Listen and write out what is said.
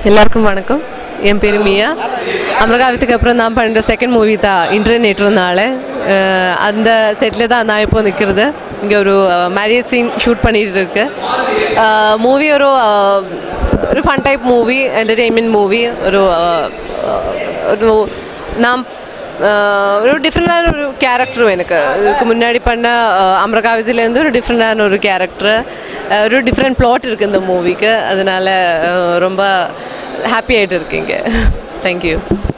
எல்லாருக்கும் வணக்கம் என் பேர் மியா அமரகாவியத்துக்கு அப்புறம் நான் பண்ணுற செகண்ட் மூவி தான் இன்டர்நெட்னால அந்த செட்டில் தான் நான் இப்போ நிற்கிறது இங்கே ஒரு மேரேஜ் சீன் ஷூட் பண்ணிட்டு இருக்கு மூவி ஒரு அஹ், ஒரு fun type movie entertainment movie ஒரு அஹ், ஒரு நான் அஹ், ஒரு டிஃப்ரெண்டான ஒரு கேரக்டரும் எனக்கு இதுக்கு முன்னாடி பண்ண அஹ், அமரகாவியத்துலேருந்து ஒரு டிஃப்ரெண்டான ஒரு கேரக்டர் ஒரு டிஃப்ரெண்ட் பிளாட் இருக்குது இந்த மூவிக்கு அதனால அஹ், ரொம்ப ஹாப்பி ஆகிட்டு இருக்கீங்க தேங்க்யூ